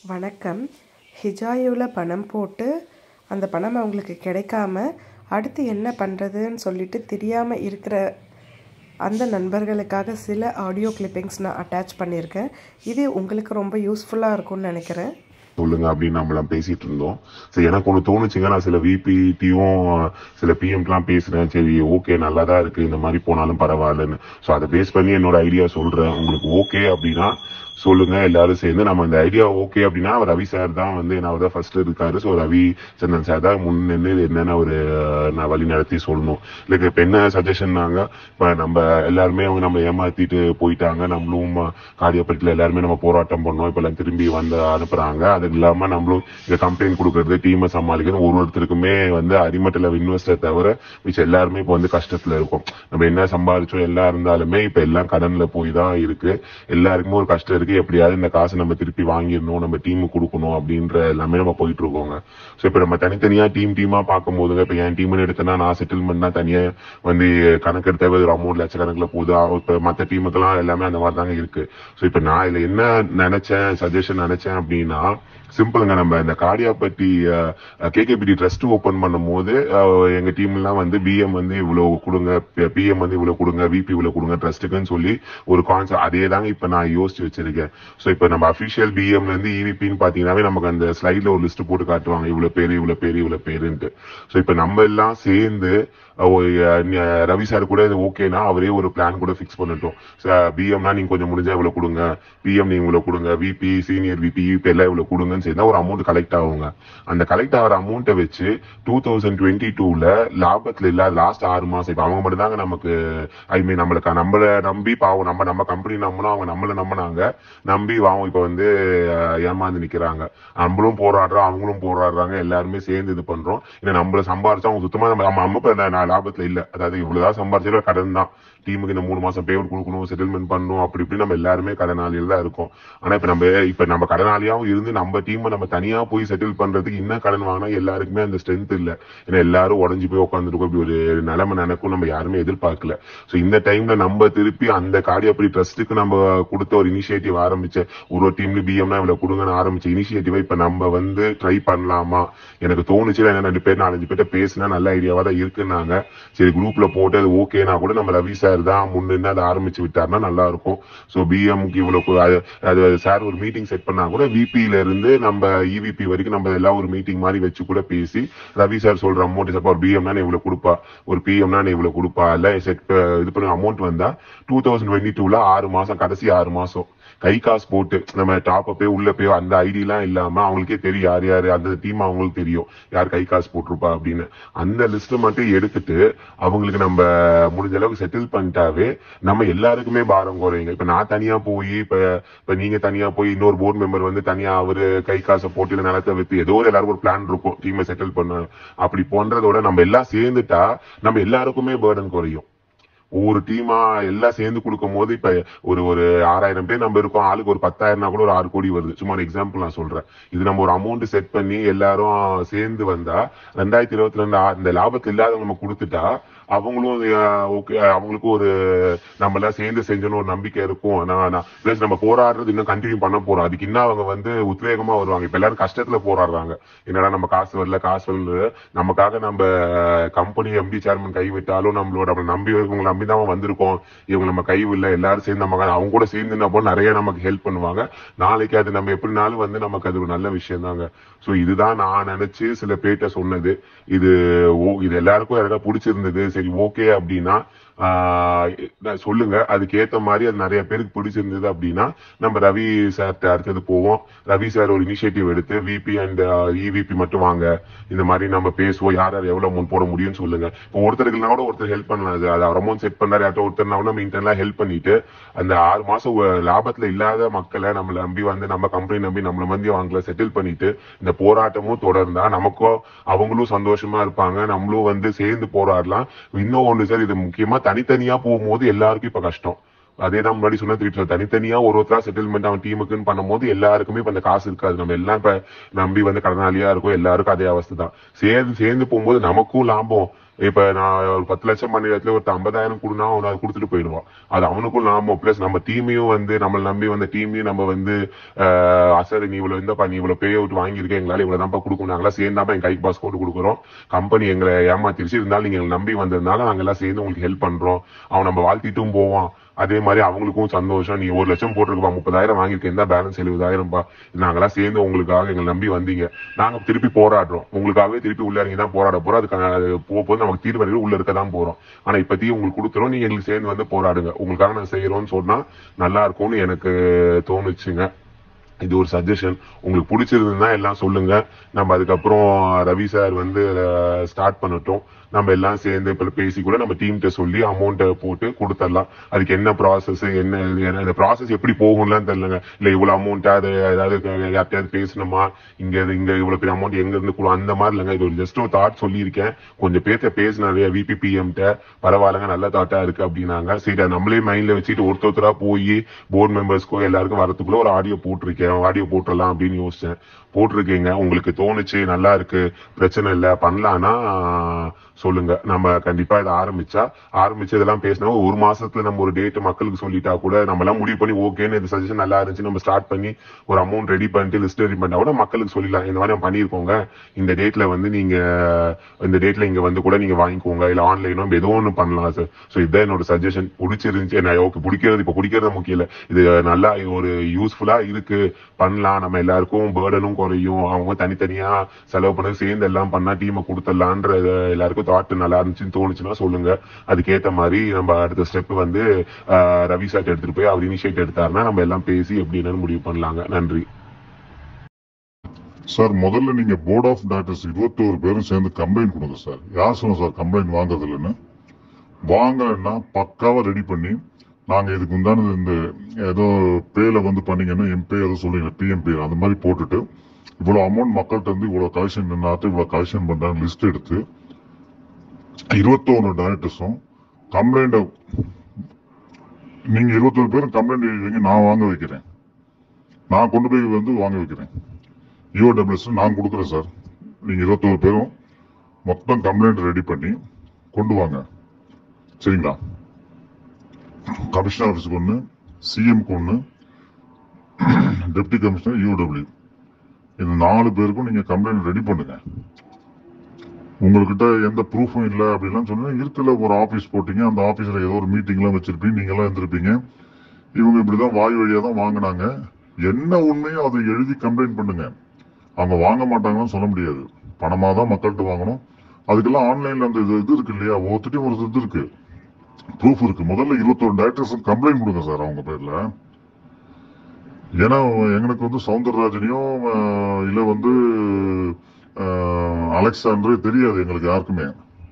வணக்கம் ஹிஜாயோவில் பணம் போட்டு அந்த பணம் அவங்களுக்கு கிடைக்காம அடுத்து என்ன பண்ணுறதுன்னு சொல்லிட்டு தெரியாமல் இருக்கிற அந்த நண்பர்களுக்காக சில ஆடியோ கிளிப்பிங்ஸ் நான் அட்டாச் பண்ணியிருக்கேன் இது உங்களுக்கு ரொம்ப யூஸ்ஃபுல்லாக இருக்கும்னு நினைக்கிறேன் சொல்லுங்க அப்படின்னு நம்மளாம் பேசிட்டு இருந்தோம் சரி எனக்கு ஒன்று தோணுச்சுங்க நான் சில விபிடியும் சில பிஎம்க்கெலாம் பேசுறேன் சரி ஓகே நல்லா தான் இருக்கு இந்த மாதிரி போனாலும் பரவாயில்லன்னு ஸோ அதை பேஸ் பண்ணி என்னோட ஐடியா சொல்றேன் உங்களுக்கு ஓகே அப்படின்னா சொல்லுங்க எல்லாரும் சேர்ந்து நம்ம இந்த ஐடியா ஓகே அப்படின்னா ரவி சார் தான் வந்து என்ன தான் ஃபர்ஸ்ட் இருக்காரு ஸோ ரவி சந்திரன் சார் தான் முன் நின்று இது என்னென்ன ஒரு அஹ், நான் வழி நடத்தி சொல்லணும் இல்லை இப்போ என்ன சஜஷன்னாங்க இப்போ நம்ம எல்லாருமே அவங்க நம்ம ஏமாத்திட்டு போயிட்டாங்க நம்மளும் காடியப்பட்டில் எல்லாருமே நம்ம போராட்டம் பண்ணோம் இப்போ எல்லாம் திரும்பி வந்து அனுப்புறாங்க அது இல்லாம நம்மளும் இந்த கம்ப்ளைண்ட் கொடுக்கறது டீமை சமாளிக்கிறது ஒரு ஒருத்தருக்குமே வந்து அடிமட்டில் இன்வெஸ்டர் தவிர மிச்சம் எல்லாருமே இப்போ வந்து கஷ்டத்துல இருக்கும் நம்ம என்ன சம்பாதிச்சோம் எல்லாம் இருந்தாலுமே இப்போ எல்லாம் கடன்ல போய் தான் இருக்கு எல்லாருக்குமே ஒரு கஷ்டம் இருக்கு எப்படியாவது இந்த காசை நம்ம திருப்பி வாங்கிடணும் நம்ம டீமுக்கு கொடுக்கணும் அப்படின்ற எல்லாமே நம்ம போயிட்டு இருக்கோங்க ஸோ இப்போ நம்ம தனித்தனியா டீம் டீமா பார்க்கும்போதுங்க இப்போ என் டீம்னு எடுத்தனா நான் செட்டில்மெண்ட்னா தனியா வந்து கணக்கு எடுத்த ஒரு அமௌண்ட் லட்சக்கணக்கில் போகுது இப்போ மற்ற டீமுக்கெல்லாம் எல்லாமே அந்த மாதிரி தாங்க இருக்கு ஸோ இப்போ நான் இதுல என்ன நினைச்சேன் சஜஷன் நினைச்சேன் அப்படின்னா சிம்பிளுங்க நம்ம இந்த காடியாப்பட்டி கேகேபிடி ட்ரஸ்ட் ஓபன் பண்ணும்போது அஹ், எங்க டீம்லாம் வந்து பிஎம் வந்து இவ்வளவு கொடுங்க பிஎம் வந்து இவ்வளவு கொடுங்க விபி இவ்வளவு கொடுங்க ட்ரஸ்ட்டுக்குன்னு சொல்லி ஒரு கான்செப்ட் அதே தாங்க இப்ப நான் யோசிச்சு வச்சிருக்கேன் ஸோ இப்ப நம்ம அபிஷியல் பிஎம்ல இருந்து இவிபின்னு பாத்தீங்கன்னாவே நமக்கு அந்த ஸ்லைட்ல ஒரு லிஸ்ட் போட்டு காட்டுவாங்க இவ்வளவு பேரு இவ்வளவு பேரு இவ்வளவு பேருன்ட்டு ஸோ இப்ப நம்ம எல்லாம் சேர்ந்து அஹ், ஒரு, அஹ், நி- ரவி சார் கூட இது ஓகேனா அவரே ஒரு பிளான் கூட ஃபிக்ஸ் பண்ணட்டும் பிஎம்னா நீங்க கொஞ்சம் முடிஞ்சா இவ்வளவு கொடுங்க பிஎம் நீங்க இவ்வளவு கொடுங்க விபி சீனியர் விபி இப்போ எல்லாம் இவ்வளவு கொடுங்கன்னு சேர்ந்தா ஒரு அமௌண்ட் கலெக்ட் ஆகுங்க அந்த கலெக்ட் ஆகிற அமௌண்ட்டை வச்சு டூ தௌசண்ட் டுவெண்ட்டி டூல லாபத்துல இல்லாத லாஸ்ட் ஆறு மாசம் இப்போ அவங்க மட்டும் தாங்க நமக்கு ஐ மீன் நம்மளுக்கு நம்மள நம்பி பாவம் நம்ம நம்ம கம்பெனி நம்பினோம் அவங்க நம்மள நம்பினாங்க நம்பி வாங்க இப்போ வந்து அஹ், ஏமாந்து நிக்கிறாங்க நம்மளும் போராடுறோம் அவங்களும் போராடுறாங்க எல்லாருமே சேர்ந்து இது பண்றோம் இல்லை நம்மள சம்பாரிச்சா அவங்க சுத்தமா நம்ம நம்ம அம்மா இப்ப நான் லாபத்துல இல்ல அதாவது இவ்வளவுதான் சம்பாரிச்சாலும் கடன் தான் டீமுக்கு இந்த மூணு மாசம் பேமெண்ட் கொடுக்கணும் செட்டில்மெண்ட் பண்ணணும் அப்படி இப்படி நம்ம எல்லாருமே கடனாளிகள் தான் இருக்கோம் ஆனா இப்ப நம்ம இப்ப நம்ம கடனாளியாவும் இருந்து நம்ம டீமை நம்ம தனியா போய் செட்டில் பண்றதுக்கு என்ன கடன் வாங்கினா எல்லாருக்குமே அந்த ஸ்ட்ரென்த் இல்ல ஏன்னா எல்லாரும் உடஞ்சு போய் உட்காந்துருக்கோம் இப்படி ஒரு நிலைமை நினைக்கும் நம்ம யாருமே எதிர்பார்க்கல சோ இந்த டைம்ல நம்ம திருப்பி அந்த காடியாப்படி ட்ரஸ்ட்டுக்கு நம்ம கொடுத்த ஒரு இனிஷியேட்டிவ் ஆரம்பிச்ச ஒரு ஒரு டீம்ல பிஎம்னா இவ்வளவு கொடுங்கன்னு ஆரம்பிச்ச இனிஷியேட்டிவை இப்ப நம்ம வந்து ட்ரை பண்ணலாமா எனக்கு தோணுச்சு என்ன ரெண்டு பேர் நாலஞ்சு பேர்ட்ட பேசினா நல்ல ஐடியாவா தான் இருக்குன்னாங்க சரி குரூப்ல போட்டு அது ஓகேனா கூட நம்ம ரவி சார் தான் முன்னு அதை ஆரம்பிச்சு விட்டாருன்னா நல்லா இருக்கும் ஸோ பிஎம்க்கு இவ்வளவு அது அது சார் ஒரு மீட்டிங் செட் பண்ணா கூட விபியில இருந்து நம்ம இவிபி வரைக்கும் நம்ம எல்லாம் ஒரு மீட்டிங் மாதிரி வச்சு கூட பேசி ரவி சார் சொல்ற அமௌண்ட் சப்பா ஒரு பிஎம்னா நீ இவ்வளவு கொடுப்பா ஒரு பிஎம்னா நீ இவ்வளவு கொடுப்பா இல்ல செட் இது பண்ண அமௌண்ட் வந்தா டூ தௌசண்ட் டுவெண்ட்டி டூல ஆறு மாசம் கடைசி ஆறு மாசம் கை காசு போட்டு நம்ம டாப் அப்பே உள்ள போய் அந்த ஐடி எல்லாம் இல்லாம அவங்களுக்கே தெரியும் யார் யாரு அந்த டீம் அவங்களுக்கு தெரியும் யார் கை காசு போட்டிருப்பா அப்படின்னு அந்த லிஸ்ட் மட்டும் எடுத்துட்டு அவங்களுக்கு நம்ம முடிஞ்ச அளவுக்கு செட்டில் பண்ணிட்டாவே நம்ம எல்லாருக்குமே பாரம் குறையுங்க இப்ப நான் தனியா போய் இப்ப இப்ப நீங்க தனியா போய் இன்னொரு போர்டு மெம்பர் வந்து தனியா அவரு கை காசை போட்டு இல்ல நிலத்தை வித்து ஏதோ ஒரு எல்லாருக்கும் ஒரு பிளான் இருக்கும் டீமை செட்டில் பண்ண அப்படி பண்றதோட நம்ம எல்லாம் சேர்ந்துட்டா நம்ம எல்லாருக்குமே பேர்டன் குறையும் ஒவ்வொரு டீமா எல்லாம் சேர்ந்து கொடுக்கும் போது இப்ப ஒரு ஒரு ஆறாயிரம் பேர் நம்ம இருக்கோம் ஆளுக்கு ஒரு பத்தாயிரம்னா கூட ஒரு ஆறு கோடி வருது சும்மா ஒரு எக்ஸாம்பிள் நான் சொல்றேன் இது நம்ம ஒரு அமௌண்ட் செட் பண்ணி எல்லாரும் சேர்ந்து வந்தா ரெண்டாயிரத்தி இருபத்தி ரெண்டு இந்த லாபத்தில் இல்லாதவங்க நம்ம கொடுத்துட்டா அவங்களும் ஓகே அவங்களுக்கும் ஒரு நம்ம எல்லாம் சேர்ந்து செஞ்சோன்னு ஒரு நம்பிக்கை இருக்கும் பிளஸ் நம்ம போராடுறது இன்னும் கண்டினியூ பண்ண போறோம் அதுக்கு இன்னும் அவங்க வந்து உத்வேகமா வருவாங்க இப்ப எல்லாரும் கஷ்டத்துல போராடுறாங்க என்னடா நம்ம காசு வரல காசு வரல நமக்காக நம்ம கம்பெனி எம்டி சேர்மன் கைவிட்டாலும் நம்மளோட நம்ம நம்பி இவங்களை நம்பி தான் வந்திருக்கோம் இவங்க நம்ம கைவில்ல எல்லாரும் சேர்ந்து நம்ம அவங்க கூட சேர்ந்து நம்ம நிறைய நமக்கு ஹெல்ப் பண்ணுவாங்க நாளைக்கு அது நம்ம எப்படினாலும் வந்து நமக்கு அது ஒரு நல்ல விஷயம் தாங்க ஸோ இதுதான் நான் நினைச்சு சில பேர்ட்ட சொன்னது இது ஓ இது எல்லாருக்கும் யாருக்கா பிடிச்சிருந்தது சரி ஓகே அப்படின்னா ஆஹ் நான் சொல்லுங்க அதுக்கு ஏத்த மாதிரி அது நிறைய பேருக்கு பிடிச்சிருந்தது அப்படின்னா நம்ம ரவி சார்ட்ட அடுத்தது போவோம் ரவி சார் ஒரு இனிஷியேட்டிவ் எடுத்து விபி அண்ட் இவிபி மட்டும் வாங்க இந்த மாதிரி நம்ம பேசுவோம் யார் யார் எவ்வளவு அமௌண்ட் போட முடியும்னு சொல்லுங்க இப்போ ஒருத்தருக்கு கூட ஒருத்தர் ஹெல்ப் பண்ணலாம் அது அது அமௌண்ட் செட் பண்ணாரு யார்ட்ட ஒருத்தர் நம்ம இன்டர்னலா ஹெல்ப் பண்ணிட்டு அந்த ஆறு மாசம் ஒ- லாபத்துல இல்லாத மக்களை நம்மள நம்பி வந்து நம்ம கம்பெனி நம்பி நம்மள வந்து அவங்கள செட்டில் பண்ணிட்டு இந்த போராட்டமும் தொடர்ந்தா நமக்கும் அவங்களும் சந்தோஷமா இருப்பாங்க நம்மளும் வந்து சேர்ந்து போராடலாம் இன்னும் ஒண்ணு சார் இது முக்கியமா தனித்தனியா போகும்போது எல்லாருக்கும் இப்ப கஷ்டம் அதே தான் முன்னாடி சொன்ன திருப்பி சொல்ல தனித்தனியா ஒரு ஒருத்தரா செட்டில்மெண்ட் அவன் டீமுக்குன்னு பண்ணும்போது எல்லாருக்குமே இப்ப அந்த காசு இருக்காது நம்ம எல்லாம் இப்ப நம்பி வந்து கடனாளியா இருக்கும் எல்லாருக்கும் அதே அவஸ்தை தான் சேர்ந்து சேர்ந்து போகும்போது நமக்கும் லாபம் இப்ப நான் ஒரு பத்து லட்சம் பண்ணி இடத்துல ஒரு ஐம்பதாயிரம் கொடுனா அவன் அதை கொடுத்துட்டு போயிடுவான் அது அவனுக்கும் நாம பிளஸ் நம்ம டீமையும் வந்து நம்மளை நம்பி வந்த டீமையும் நம்ம வந்து ஆஹ் அசர் நீ இவ்வளவு இந்தப்பா நீ இவ்வளவு பே அவுட் வாங்கியிருக்க எங்களால இவ்வளவு தான்ப்பா கொடுக்கணும் நாங்களாம் சேர்ந்தாப்பா எங்க கைக்கு பாஸ் போட்டு கொடுக்குறோம் கம்பெனி எங்களை ஏமாத்திருச்சு இருந்தாலும் நீங்க எங்களை நம்பி வந்ததுனால நாங்க எல்லாம் சேர்ந்து உங்களுக்கு ஹெல்ப் பண்றோம் அவன் நம்ம வாழ்த்திட்டும் போவான் அதே மாதிரி அவங்களுக்கும் சந்தோஷம் நீ ஒரு லட்சம் போட்டிருக்கப்பா முப்பதாயிரம் வாங்கியிருக்க எந்த பேலன்ஸ் எழுபதாயிரம்ப்பா நாங்கெல்லாம் சேர்ந்து உங்களுக்காக எங்களை நம்பி வந்தீங்க நாங்க திருப்பி போராடுறோம் உங்களுக்காகவே திருப்பி உள்ள இறங்கி தான் போராட போறோம் அதுக்கான அது போக போது நமக்கு தீர்வு அறிவு உள்ள இருக்க தான் போறோம் ஆனா இப்பதையும் உங்களுக்கு கொடுத்துறோம் நீங்க எங்களுக்கு சேர்ந்து வந்து போராடுங்க உங்களுக்காக நான் செய்யறோம்னு சொன்னா நல்லா இருக்கும்னு எனக்கு தோணுச்சுங்க இது ஒரு சஜஷன் உங்களுக்கு பிடிச்சிருந்ததுன்னா எல்லாம் சொல்லுங்க நம்ம அதுக்கப்புறம் ரவி சார் வந்து ஸ்டார்ட் பண்ணட்டும் நம்ம எல்லாம் சேர்ந்து இப்ப பேசி கூட நம்ம டீம்கிட்ட சொல்லி அமௌண்ட்டை போட்டு கொடுத்துடலாம் அதுக்கு என்ன ப்ராசஸ் என்ன இது, என்ன இந்த ப்ராசஸ் எப்படி போகும்லாம் தெரியலங்க இல்ல இவ்வளவு அமௌண்ட் அது ஏதாவது யார்கிட்டயாவது பேசணுமா இங்க இது- இங்க இவ்வளவு பெரிய அமௌண்ட் எங்க இருந்து கொடு- அந்த மாதிரி இல்லைங்க இது ஒரு ஜஸ்ட் ஒரு தாட் சொல்லியிருக்கேன் கொஞ்சம் பேச பேசினாரு விபிபிஎம்கிட்ட பரவாயில்லங்க நல்ல தாட்டா இருக்கு அப்படின்னாங்க சரி அதை நம்மளே மைண்ட்ல வச்சுட்டு ஒருத்தர் ஒருத்தரா போய் போர்டு மெம்பர்ஸ்க்கோ எல்லாருக்கும் வரதுக்குள்ள ஒரு ஆடியோ போட்டிருக்கேன் ஆடியோ போட்டுடலாம் அப்படின்னு யோசிச்சேன் போட்டிருக்கீங்க உங்களுக்கு தோணுச்சு நல்லா இருக்கு பிரச்சனை இல்ல பண்ணலாம்னா சொல்லுங்க நம்ம கண்டிப்பா இதை ஆரம்பிச்சா ஆரம்பிச்சு இதெல்லாம் பேசினா ஒரு மாசத்துல நம்ம ஒரு டேட் மக்களுக்கு சொல்லிட்டா கூட நம்ம எல்லாம் முடிவு பண்ணி ஓகேன்னு இந்த சஜஷன் நல்லா இருந்துச்சு நம்ம ஸ்டார்ட் பண்ணி ஒரு அமௌண்ட் ரெடி பண்ணிட்டு லிஸ்ட் ரெடி பண்ணா கூட மக்களுக்கு சொல்லிடலாம் இந்த மாதிரி நம்ம பண்ணியிருக்கோங்க இந்த டேட்ல வந்து நீங்க இந்த டேட்ல இங்க வந்து கூட நீங்க வாங்கிக்கோங்க இல்ல ஆன்லைனோ ஏதோ ஒன்று பண்ணலாம் சார் ஸோ இதுதான் என்னோட சஜஷன் பிடிச்சிருந்துச்சு நான் ஓகே பிடிக்கிறது இப்போ பிடிக்கிறது முக்கியம் இல்லை இது நல்லா ஒரு யூஸ்ஃபுல்லா இருக்கு பண்ணலாம் நம்ம எல்லாருக்கும் பேர்டனும் குறையும் அவங்க தனித்தனியா செலவு பண்ண சேர்ந்து எல்லாம் பண்ணா டீமை கொடுத்துடலான்ற எல்லாருக்கும் தாட் நல்லா இருந்துச்சுன்னு தோணுச்சுன்னா சொல்லுங்க அதுக்கேத்த மாதிரி நம்ம அடுத்த ஸ்டெப் வந்து ஆஹ், ரவி சார் எடுத்துட்டு போய் அவர் இனிஷியேட் எடுத்தாருன்னா நம்ம எல்லாம் பேசி எப்படி என்னன்னு முடிவு பண்ணலாங்க நன்றி சார் முதல்ல நீங்க போர்ட் ஆஃப் டைரக்டர்ஸ் இருபத்தோரு பேரும் சேர்ந்து கம்ப்ளைண்ட் கொடுங்க சார் யார் சொன்ன சார் கம்ப்ளைண்ட் வாங்குறது இல்லைன்னு வாங்கலைன்னா பக்காவா ரெடி பண்ணி நாங்க இதுக்கு உண்டானது இந்த ஏதோ பேல வந்து பண்ணீங்கன்னா எம்பே ஏதோ சொல்றீங்க பிஎம் பே அந்த மாதிரி போட்டுட்டு இவ்வளவு அமௌண்ட் மக்கள்கிட்ட இருந்து இவ்வளவு கலெக்ஷன் நின்னாத்து இவ்வளவு கலெக்ஷன் பண்றாங்க லிஸ்ட் எடுத்து இருபத்தோரு டைரக்டர்ஸும் கம்ப்ளைண்ட் நீங்க இருபத்தோரு பேரும் கம்ப்ளைண்ட் எழுதிங்க நான் வாங்க வைக்கிறேன் நான் கொண்டு போய் வந்து வாங்க வைக்கிறேன் யூடபிள்யூஎஸ் நான் கொடுக்குறேன் சார் நீங்க இருபத்தோரு பேரும் மொத்தம் கம்ப்ளைண்ட் ரெடி பண்ணி கொண்டு வாங்க சரிங்களா கமிஷனர் ஆஃபீஸுக்கு ஒன்று சிஎம்க்கு ஒன்று டெப்டி கமிஷனர் யூடபிள்யூ இந்த நாலு பேருக்கும் நீங்க கம்ப்ளைண்ட் ரெடி பண்ணுங்க உங்ககிட்ட எந்த ப்ரூஃபும் இல்லை அப்படிலாம் சொன்னா இருக்குல்ல ஒரு ஆபீஸ் போட்டீங்க அந்த ஆபீஸ்ல ஏதோ ஒரு மீட்டிங்லாம் வச்சிருப்பீங்க நீங்க எல்லாம் இருந்திருப்பீங்க இவங்க இப்படிதான் வாய் வழியா தான் வாங்கினாங்க என்ன உண்மையோ அதை எழுதி கம்ப்ளைண்ட் பண்ணுங்க அவங்க வாங்க மாட்டாங்கன்னு சொல்ல முடியாது பணமா தான் மக்கள்கிட்ட வாங்கணும் அதுக்கெல்லாம் ஆன்லைன்ல அந்த இது இது இருக்கு இல்லையா ஒவ்வொருத்தையும் ஒரு இது இருக்கு ப்ரூஃப் இருக்கு முதல்ல இருபத்தொரு டைரக்டர்ஸும் கம்ப்ளைண்ட் கொடுங்க சார் அவங்க பேர்ல ஏன்னா எங்களுக்கு வந்து சவுந்தரராஜனையும் ஆஹ், இல்ல வந்து ஆஹ், அலெக்சாண்டரே தெரியாது எங்களுக்கு யாருக்குமே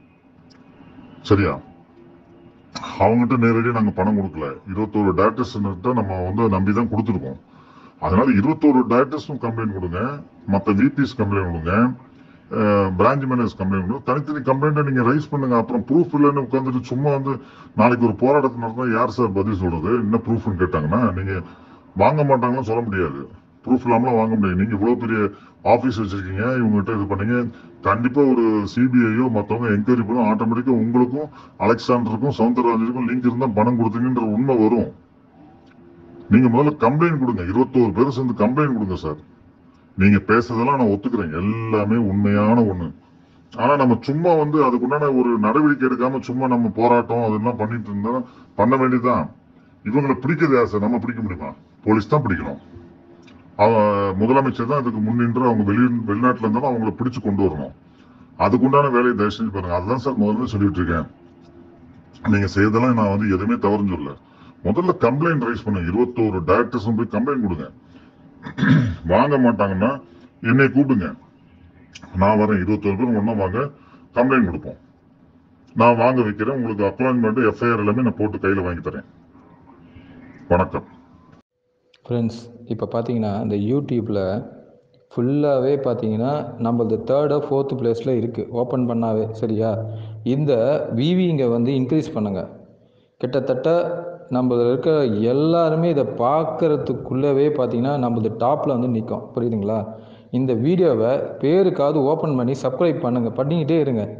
சரியா அவங்ககிட்ட நேரடியாக நாங்க பணம் கொடுக்கல இருபத்தோரு டேரக்டர்ஸ் நம்ம வந்து நம்பி தான் கொடுத்துருக்கோம் அதனால இருபத்தோரு டேரக்டர்ஸும் கம்ப்ளைண்ட் கொடுங்க மற்ற விபிஸ் கம்ப்ளைண்ட் கொடுங்க பிரான்ச் மேனேஜர் கம்ப்ளைண்ட் கொடுங்க தனித்தனி கம்ப்ளைண்ட்டை நீங்க ரைஸ் பண்ணுங்க அப்புறம் ப்ரூஃப் இல்லைன்னு உட்காந்துட்டு சும்மா வந்து நாளைக்கு ஒரு போராட்டத்தை நடத்தினா யார் சார் பதில் சொல்றது என்ன ப்ரூஃப்னு கேட்டாங்கன்னா நீங்க வாங்க மாட்டாங்கன்னு சொல்ல முடியாது ப்ரூஃப் இல்லாமலாம் வாங்க முடியாது நீங்க இவ்வளவு பெரிய ஆபீஸ் வச்சிருக்கீங்க இவங்ககிட்ட இது பண்ணீங்க கண்டிப்பா ஒரு சிபிஐயோ மத்தவங்க என்கொயரி பண்ணும் ஆட்டோமேட்டிக்கா உங்களுக்கும் அலெக்சாண்டருக்கும் சவுந்தரராஜனுக்கும் லிங்க் இருந்தா பணம் கொடுத்தீங்கன்ற உண்மை வரும் நீங்க முதல்ல கம்ப்ளைண்ட் கொடுங்க இருபத்தோரு பேரும் சேர்ந்து கம்ப்ளைண்ட் கொடுங்க சார் நீங்க பேசுறதெல்லாம் நான் ஒத்துக்கிறேன் எல்லாமே உண்மையான ஒண்ணு ஆனா நம்ம சும்மா வந்து அதுக்குண்டான ஒரு நடவடிக்கை எடுக்காம சும்மா நம்ம போராட்டம் அதெல்லாம் பண்ணிட்டு இருந்தா பண்ண வேண்டியதுதான் இவங்களை பிடிக்கிறது யார் சார் நம்ம பிடிக்க முடியுமா போலீஸ் தான் பிடிக்கணும் அவன் முதலமைச்சர் தான் இதுக்கு முன்னின்று அவங்க வெளி வெளிநாட்டுல இருந்தாலும் அவங்கள பிடிச்சு கொண்டு வரணும் அதுக்குண்டான வேலையை தயவு செஞ்சு பாருங்க அதுதான் சார் முதல்ல சொல்லிட்டு இருக்கேன் நீங்க செய்யறதெல்லாம் நான் வந்து எதுவுமே தவறுன்னு சொல்லல முதல்ல கம்ப்ளைண்ட் ரைஸ் பண்ணுங்க இருபத்தோரு டைரக்டர்ஸும் போய் கம்ப்ளைண்ட் கொடுங்க வாங்க மாட்டாங்கன்னா என்னை கூப்பிடுங்க நான் வரேன் இருபத்தோரு பேர் ஒண்ணா வாங்க கம்ப்ளைண்ட் கொடுப்போம் நான் வாங்க வைக்கிறேன் உங்களுக்கு அப்பாயின்மெண்ட் எஃப்ஐஆர் எல்லாமே நான் போட்டு கையில வாங்கி தரேன் வணக்கம் ஃப்ரெண்ட்ஸ் இப்போ பார்த்தீங்கன்னா இந்த யூடியூப்பில் ஃபுல்லாகவே பார்த்தீங்கன்னா நம்மளது தேர்டோ ஃபோர்த்து பிளேஸில் இருக்குது ஓப்பன் பண்ணாவே சரியா இந்த விவிங்க வந்து இன்க்ரீஸ் பண்ணுங்கள் கிட்டத்தட்ட நம்மள இருக்க எல்லாருமே இதை பார்க்கறதுக்குள்ளவே பார்த்தீங்கன்னா நம்மளது டாப்பில் வந்து நிற்கும் புரியுதுங்களா இந்த வீடியோவை பேருக்காவது ஓப்பன் பண்ணி சப்ஸ்கிரைப் பண்ணுங்கள் பண்ணிக்கிட்டே இருங்க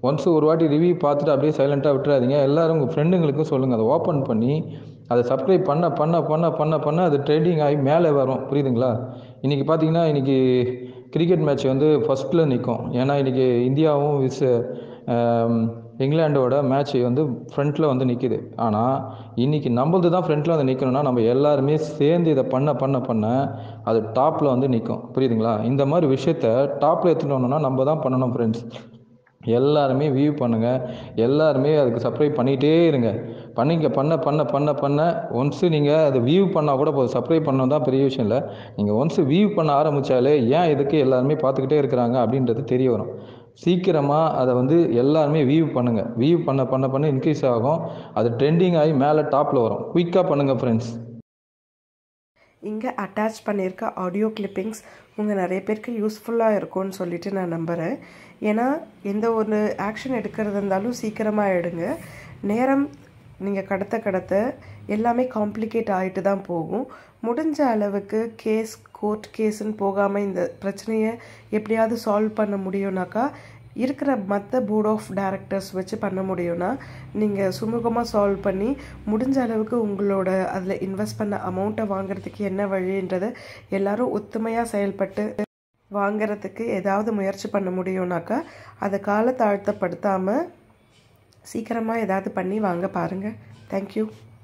ஒன்ஸ் ஒரு வாட்டி ரிவ்யூ பார்த்துட்டு அப்படியே சைலண்ட்டாக விட்டுறாதீங்க எல்லாரும் உங்கள் ஃப்ரெண்டுங்களுக்கும் சொல்லுங்கள் அதை ஓப்பன் பண்ணி அதை சப்ஸ்கிரைப் பண்ண பண்ண பண்ண பண்ண பண்ண அது ட்ரெண்டிங் ஆகி மேலே வரும் புரியுதுங்களா இன்றைக்கி பார்த்தீங்கன்னா இன்றைக்கி கிரிக்கெட் மேட்ச் வந்து ஃபஸ்ட்டில் நிற்கும் ஏன்னா இன்றைக்கி இந்தியாவும் விஸ் இங்கிலாண்டோட மேட்ச் வந்து ஃப்ரண்ட்டில் வந்து நிற்கிது ஆனால் இன்றைக்கி நம்மளது தான் ஃப்ரண்ட்டில் வந்து நிற்கணும்னா நம்ம எல்லாருமே சேர்ந்து இதை பண்ண பண்ண பண்ண அது டாப்பில் வந்து நிற்கும் புரியுதுங்களா இந்த மாதிரி விஷயத்த டாப்பில் எடுத்துகிட்டு வரணும்னா நம்ம தான் பண்ணணும் ஃப்ரெண்ட்ஸ் எல்லாருமே வியூ பண்ணுங்கள் எல்லாருமே அதுக்கு சப்ஸ்கிரைப் பண்ணிகிட்டே இருங்க பண்ணிங்க பண்ண பண்ண பண்ண பண்ண ஒன்ஸு நீங்கள் அதை வியூ பண்ணால் கூட போதும் சப்ஸ்கிரைப் பண்ணணும் தான் பெரிய விஷயம் இல்லை நீங்கள் ஒன்ஸு வியூ பண்ண ஆரம்பித்தாலே ஏன் இதுக்கு எல்லாருமே பார்த்துக்கிட்டே இருக்கிறாங்க அப்படின்றது தெரிய வரும் சீக்கிரமாக அதை வந்து எல்லாருமே வியூ பண்ணுங்கள் வியூ பண்ண பண்ண பண்ண இன்க்ரீஸ் ஆகும் அது ட்ரெண்டிங் ஆகி மேலே டாப்பில் வரும் குயிக்காக பண்ணுங்கள் ஃப்ரெண்ட்ஸ் இங்கே அட்டாச் பண்ணியிருக்க ஆடியோ கிளிப்பிங்ஸ் உங்கள் நிறைய பேருக்கு யூஸ்ஃபுல்லாக இருக்கும்னு சொல்லிட்டு நான் நம்புகிறேன் ஏன்னா எந்த ஒரு ஆக்ஷன் எடுக்கிறது இருந்தாலும் சீக்கிரமாக எடுங்க நேரம் நீங்கள் கடத்த கடத்த எல்லாமே காம்ப்ளிகேட் ஆகிட்டு தான் போகும் முடிஞ்ச அளவுக்கு கேஸ் கோர்ட் கேஸ்ன்னு போகாமல் இந்த பிரச்சனையை எப்படியாவது சால்வ் பண்ண முடியும்னாக்கா இருக்கிற மற்ற போர்ட் ஆஃப் டைரக்டர்ஸ் வச்சு பண்ண முடியும்னா நீங்கள் சுமூகமாக சால்வ் பண்ணி முடிஞ்ச அளவுக்கு உங்களோட அதில் இன்வெஸ்ட் பண்ண அமௌண்ட்டை வாங்குறதுக்கு என்ன வழின்றதை எல்லாரும் ஒத்துமையாக செயல்பட்டு வாங்குறதுக்கு ஏதாவது முயற்சி பண்ண முடியும்னாக்கா அதை காலத்தாழ்த்தப்படுத்தாமல் சீக்கிரமாக ஏதாவது பண்ணி வாங்க பாருங்கள் தேங்க்யூ